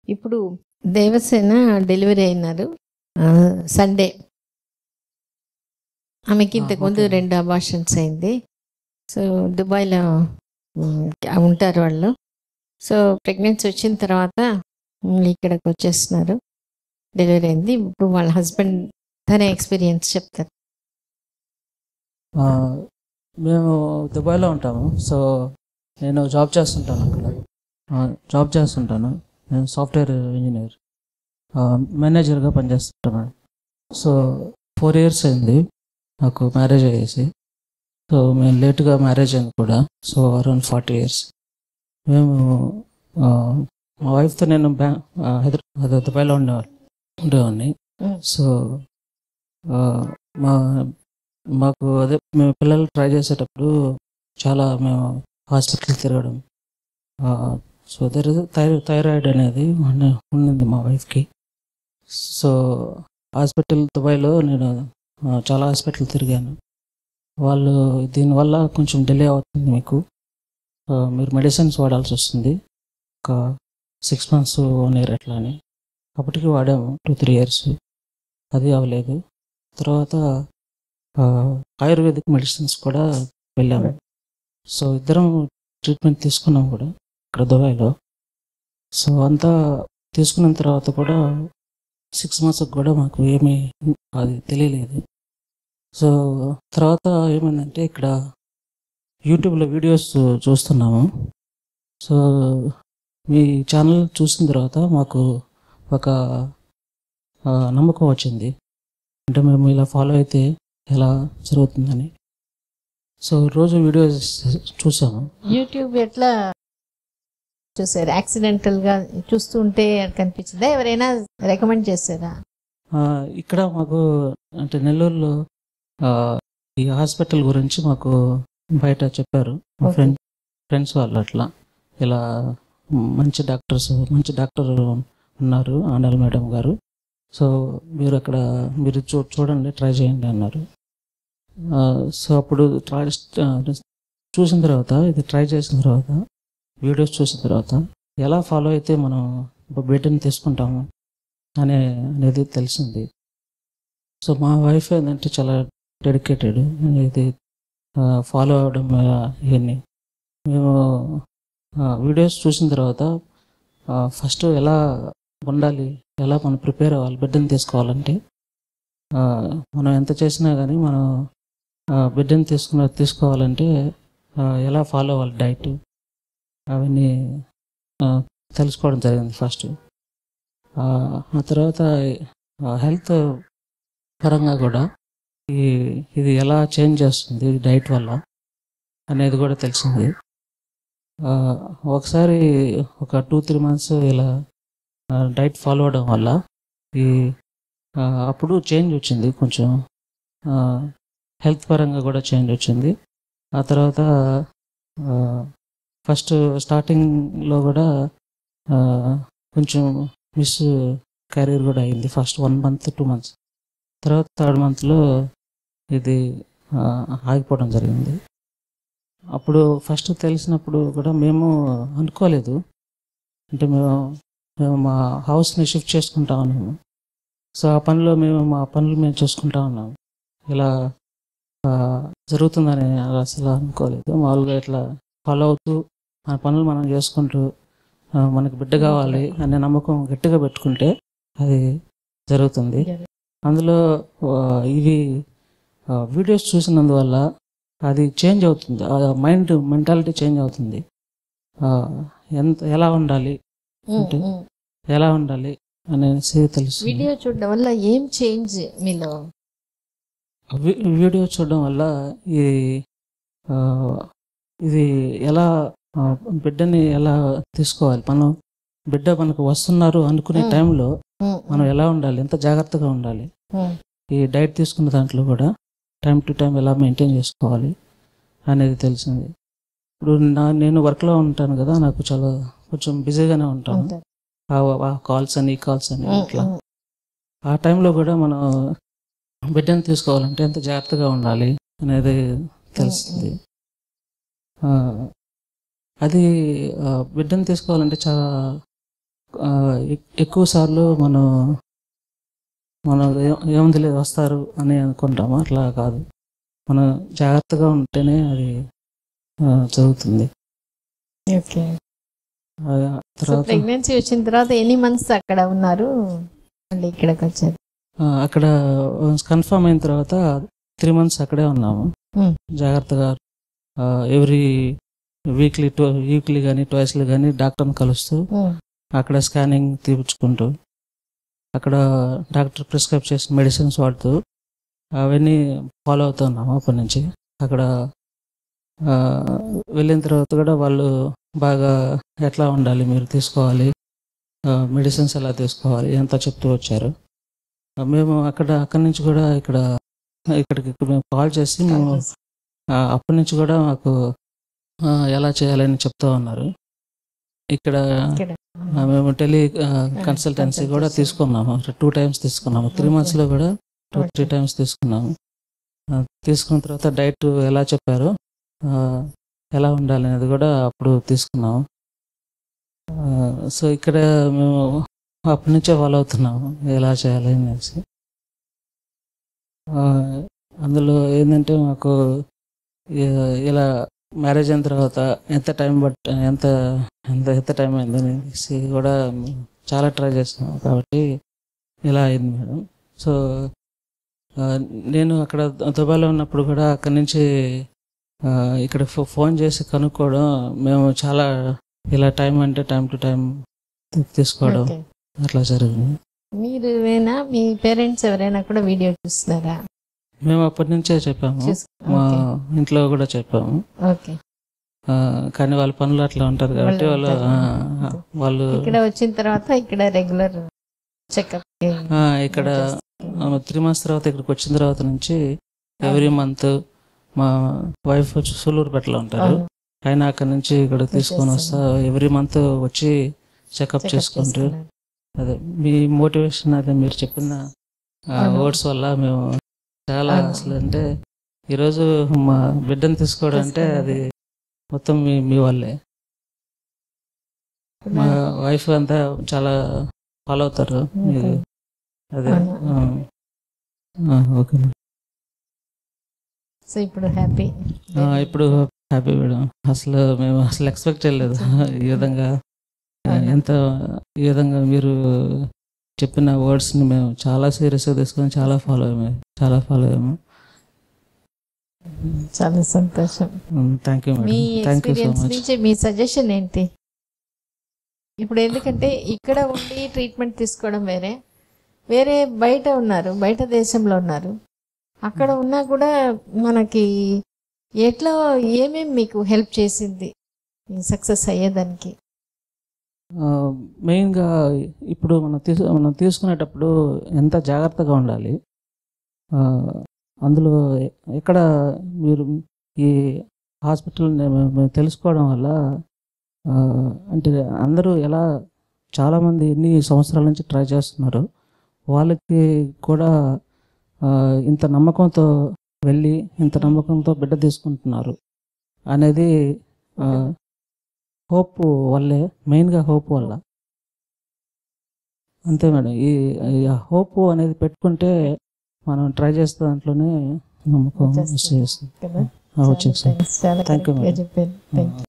ఇప్పుడు దేవసేన డెలివరీ అయినారు ఆ, సండే ఆమెకి ఇంతకు ముందు ఓకే. రెండు అబార్షన్స్ అయింది సో దుబాయ్లో ఉమ్, ఉంటారు వాళ్ళు సో ప్రెగ్నెన్సీ వచ్చిన తర్వాత ఉమ్, ఇక్కడికి వచ్చేస్తున్నారు డెలివరీ అయింది ఇప్పుడు వాళ్ళ హస్బెండ్ తన ఎక్స్పీరియన్స్ చెప్తారు ఆ, మేము దుబాయ్లో ఉంటాము సో నేను జాబ్ చేస్తుంటాను అక్కడ ఆ, జాబ్ చేస్తుంటాను నేను సాఫ్ట్వేర్ ఇంజనీర్ ఆ, మేనేజర్గా పనిచేస్తుంటాను సో ఫోర్ ఇయర్స్ అయింది నాకు మ్యారేజ్ అయ్యేసి సో మేము లేట్గా మ్యారేజ్ అయింది కూడా సో అరౌండ్ ఫార్టీ ఇయర్స్ మేము ఆ, మా వైఫ్తో నేను బ్యా ఆ, హైదరాబాద్ దుబాయ్లో ఉండేవాళ్ళు ఉండేవాడిని Mm. సో ఆ, మా మాకు అదే మేము పిల్లలు ట్రై చేసేటప్పుడు చాలా మేము హాస్పిటల్ తిరగడం సో దర్ థైరాయిడ్ థైరాయిడ్ అనేది ఉన్న- ఉన్నింది మా వైఫ్కి సో హాస్పిటల్ దుబాయ్లో నేను ఆ, చాలా హాస్పిటల్ తిరిగాను వాళ్ళు దీనివల్ల కొంచెం డిలే అవుతుంది మీకు ఆ, మీరు మెడిసిన్స్ వాడాల్సి వస్తుంది ఒక సిక్స్ మంత్స్ వన్ ఇయర్ అట్లా అని అప్పటికి వాడాము టూ త్రీ ఇయర్స్ అది అవ్వలేదు తర్వాత ఆ, ఆయుర్వేదిక్ మెడిసిన్స్ కూడా వెళ్ళాము సో ఇద్దరం ట్రీట్మెంట్ తీసుకున్నాం కూడా ఇక్కడ దుబాయ్లో సో అంతా తీసుకున్న తర్వాత కూడా సిక్స్ మంత్స్కి కూడా మాకు ఏమీ అది తెలియలేదు సో తర్వాత ఏమైందంటే ఇక్కడ యూట్యూబ్లో వీడియోస్ చూస్తున్నాము సో మీ ఛానల్ చూసిన తర్వాత మాకు ఒక ఆ, నమ్మకం వచ్చింది అంటే మేము ఇలా ఫాలో అయితే ఎలా జరుగుతుందని సో రోజు వీడియోస్ చూసాము యూట్యూబ్ ఎట్లా చూసారు యాక్సిడెంటల్ గా చూస్తూ ఉంటే కనిపించిందా ఎవరైనా రికమెండ్ చేశారా ఆ, ఇక్కడ మాకు అంటే నెల్లూరులో ఆ, ఈ హాస్పిటల్ గురించి మాకు బయట చెప్పారు మా Okay. ఫ్రెండ్ ఫ్రెండ్స్ వాళ్ళు అట్లా ఇలా మంచి డాక్టర్స్ మంచి డాక్టర్ ఉన్నారు ఆండాల్ మేడం గారు సో మీరు అక్కడ మీరు చూ చూడండి ట్రై చేయండి అన్నారు ఆ, సో అప్పుడు ట్రై చూసిన తర్వాత ఇది ట్రై చేసిన తర్వాత వీడియోస్ చూసిన తర్వాత ఎలా ఫాలో అయితే మనం బిడ్డని తీసుకుంటాము అనే అనేది తెలిసింది సో మా వైఫ్ ఏంటంటే చాలా డెడికేటెడ్ ఇది ఫాలో అవ్వడం ఆ, ఇవన్నీ మేము వీడియోస్ చూసిన తర్వాత ఫస్ట్ ఎలా ఉండాలి ఎలా మనం ప్రిపేర్ అవ్వాలి బిడ్డని తీసుకోవాలంటే ఆ, మనం ఎంత చేసినా కానీ మనం ఆ, బిడ్డని తీసుకున్న తీసుకోవాలంటే ఆ, ఎలా ఫాలో అవ్వాలి డైట్ అవన్నీ ఆ, తెలుసుకోవడం జరిగింది ఫస్ట్ ఆ ఆ తర్వాత హెల్త్ పరంగా కూడా ఈ ఇది ఎలా చేంజ్ చేస్తుంది డైట్ వల్ల అనేది కూడా తెలిసింది ఆ, ఒకసారి ఒక టూ త్రీ మంత్స్ ఇలా డైట్ ఫాలో అవడం వల్ల ఈ ఆ, అప్పుడు చేంజ్ వచ్చింది కొంచెం హెల్త్ పరంగా కూడా చేంజ్ వచ్చింది ఆ తర్వాత ఫస్ట్ స్టార్టింగ్లో కూడా ఆ, కొంచెం మిస్ క్యారియర్ కూడా అయింది first one month two months తర్వాత థర్డ్ మంత్లో ఇది ఆ, ఆగిపోవడం జరిగింది అప్పుడు ఫస్ట్ తెలిసినప్పుడు కూడా మేము అనుకోలేదు అంటే మేము మేము మా హౌస్ని షిఫ్ట్ చేసుకుంటా ఉన్నాము సో ఆ పనిలో మేము మా పనులు మేము చూసుకుంటా ఉన్నాము ఇలా ఆ, జరుగుతుందని అసలు అనుకోలేదు మామూలుగా ఇట్లా ఫాలో అవుతూ మన పనులు మనం చేసుకుంటూ ఆ, మనకి బిడ్డ కావాలి అనే నమ్మకం గట్టిగా పెట్టుకుంటే అది జరుగుతుంది అందులో ఆ, ఇవి వీడియోస్ చూసినందువల్ల అది చేంజ్ అవుతుంది మైండ్ మెంటాలిటీ చేంజ్ అవుతుంది ఆ, ఎంత ఎలా ఉండాలి అంటే ఎలా ఉండాలి అనేసి తెలుస్తుంది వీడియో చూడడం వల్ల ఏం చేంజ్ మీలో వి- వీడియో చూడడం వల్ల ఈ ఆ, ఇది ఎలా ఆ, బిడ్డని ఎలా తీసుకోవాలి మనం బిడ్డ మనకు వస్తున్నారు అనుకునే Mm. టైంలో ఉమ్, మనం ఎలా ఉండాలి ఎంత జాగ్రత్తగా ఉండాలి ఉమ్, ఈ డైట్ తీసుకున్న దాంట్లో కూడా టైం టు టైం ఎలా మెయింటైన్ చేసుకోవాలి అనేది తెలిసింది ఇప్పుడు నా నేను వర్క్లో ఉంటాను కదా నాకు చాలా కొంచెం బిజీగానే ఉంటాను ఉంటారు. ఆ కాల్స్ అని ఈ కాల్స్ అని ఉమ్, అట్లా ఉమ్, ఆ టైంలో కూడా మనం బిడ్డను తీసుకోవాలంటే ఎంత జాగ్రత్తగా ఉండాలి అనేది తెలుస్తుంది ఆ, అది ఆ, బిడ్డను తీసుకోవాలంటే చాలా ఆ, ఎక్- ఎక్కువ సార్లు మనం మనం ఏ- ఏముంది వస్తారు అని అనుకుంటాము అట్లా కాదు మనం జాగ్రత్తగా ఉంటేనే అది ఆ, జరుగుతుంది ఓకే ఆ, సో తర్వాత ప్రెగ్నెన్సీ వచ్చిన తర్వాత ఎన్ని మంత్స్ అక్కడ ఉన్నారు మళ్ళీ ఇక్కడికి వచ్చారు ఆ, అక్కడ కన్ఫర్మ్ అయిన తర్వాత త్రీ మంత్స్ అక్కడే ఉన్నాము Hmm. జాగ్రత్తగా ఎవ్రీ వీక్లీ టూ వీక్లీ కానీ ట్వైస్లీ కానీ డాక్టర్ని కలుస్తూ ఉమ్, అక్కడ స్కానింగ్ తీపించుకుంటూ అక్కడ డాక్టర్ ప్రిస్క్రైబ్ చేసిన మెడిసిన్స్ వాడుతూ అవన్నీ ఫాలో అవుతున్నాము అప్పటి నుంచి అక్కడ ఆ, వెళ్ళిన తర్వాత కూడా వాళ్ళు బాగా ఎట్లా ఉండాలి మీరు తీసుకోవాలి మెడిసిన్స్ ఎలా తీసుకోవాలి ఎంత చెప్తూ వచ్చారు ఆ, మేము అక్కడ అక్కడి నుంచి కూడా ఇక్కడ ఇక్కడికి మేము కాల్ చేసి మేము ఆ, అప్పటి నుంచి కూడా మాకు ఆ, ఎలా చేయాలని చెప్తా ఉన్నారు ఇక్కడ ఇక్కడ ఆ, మేము టెలి కన్సల్టెన్సీ కూడా consultancy. తీసుకున్నాము టూ టైమ్స్ తీసుకున్నాము త్రీ Okay. మంత్స్లో కూడా టూ త్రీ Okay. టైమ్స్ తీసుకున్నాము ఆ, తీసుకున్న తర్వాత డైట్ ఎలా చెప్పారో ఆ, ఎలా ఉండాలి అనేది కూడా అప్పుడు తీసుకున్నాము సో ఇక్కడ మేము అప్పటి నుంచే ఫాలో అవుతున్నాము ఎలా చేయాలి అనేసి ఆ, అందులో ఏంటంటే మాకు ఇ- ఇలా మ్యారేజ్ అయిన తర్వాత ఎంత టైం బట్ ఎంత ఎంత ఎంత టైం అయింది అనేసి కూడా చాలా ట్రై చేస్తున్నాం కాబట్టి ఇలా అయింది మేడం సో ఆ, నేను అక్కడ దుబాయ్లో ఉన్నప్పుడు కూడా అక్కడి నుంచి ఆ, ఇక్కడ ఫో- ఫోన్ చేసి కనుక్కోవడం మేము చాలా ఇలా టైం అంటే టైం టు టైం తీసుకోవడం ఓకే. అట్లా జరిగింది మీరు ఏమైనా మీ పేరెంట్స్ ఎవరైనా కూడా వీడియో చూస్తున్నారా మేము అప్పటి నుంచే చెప్పాము చూస్- మా ఓకే. ఇంట్లో కూడా చెప్పాము ఓకే ఆ, కానీ వాళ్ళ పనులు అట్లా ఉంటారు కాబట్టి వాళ్ళు వాళ్ళు ఆ, ఉంటారు. వాళ్ళు ఇక్కడ వచ్చిన తర్వాత ఇక్కడ రెగ్యులర్ చెకప్ ఆ, ఇక్కడ త్రీ మంత్స్ తర్వాత ఇక్కడికి వచ్చిన తర్వాత నుంచి ఎవ్రీ మంత్ మా వైఫ్ వచ్చి సూలూరుపేటలో ఉంటారు ఆయన అక్కడ నుంచి ఇక్కడ తీసుకొని వస్తా ఎవ్రీ మంత్ వచ్చి చెకప్ చేసుకుంటూ అదే మీ మోటివేషన్ అదే మీరు చెప్పిన అవును. వర్డ్స్ వల్ల మేము చాలా అవును. అసలు అంటే ఈరోజు మా బిడ్డను తీసుకోవడం అంటే అది మొత్తం మీ మీ వల్లే మా వైఫ్ అంతా చాలా ఫాలో అవుతారు మీరు అదే అవును. ఆ. ఆ, ఓకే మేడం. సో ఇప్పుడు హ్యాపీ ఆ, ఇప్పుడు హ్యాపీ మేడం అసలు మేము అసలు ఎక్స్పెక్ట్ చేయలేదు ఈ విధంగా ఆ, ఎంత ఈ విధంగా మీరు చెప్పిన వర్డ్స్ని మేము చాలా సీరియస్గా తీసుకొని చాలా ఫాలో అయ్యాము చాలా ఫాలో అయ్యాము చాలా సంతోషం థ్యాంక్ యూ మీ madam thank you so experience much నుంచి మీ సజెషన్ ఏంటి ఇప్పుడు ఎందుకంటే ఇక్కడ ఉండి ట్రీట్మెంట్ తీసుకోవడం వేరే వేరే బయట ఉన్నారు బయట దేశంలో ఉన్నారు అక్కడ ఉన్నా కూడా మనకి ఎట్లా ఏమేమి మీకు హెల్ప్ చేసింది సక్సెస్ అయ్యేదానికి మెయిన్గా ఇప్పుడు మనం తీసు మనం తీసుకునేటప్పుడు ఎంత జాగ్రత్తగా ఉండాలి ఆ, అందులో ఎ- ఎక్కడ మీరు ఈ హాస్పిటల్ మేము తెలుసుకోవడం వల్ల ఆ, అంటే అందరూ ఎలా చాలామంది ఎన్ని సంవత్సరాల నుంచి ట్రై చేస్తున్నారు వాళ్ళకి కూడా ఆ, ఇంత నమ్మకంతో వెళ్ళి ఇంత నమ్మకంతో బిడ్డ తీసుకుంటున్నారు అనేది హోప్ వల్లే మెయిన్గా హోప్ వల్ల అంతే మేడం ఈ హోప్ అనేది పెట్టుకుంటే మనం ట్రై చేసే దాంట్లోనే నమ్మకం వచ్చేస్తుంది. వచ్చేస్తుంది కదా ఆ, వచ్చేస్తుంది చాలా Thank you, correct గా madam. చెప్పారు థ్యాంక్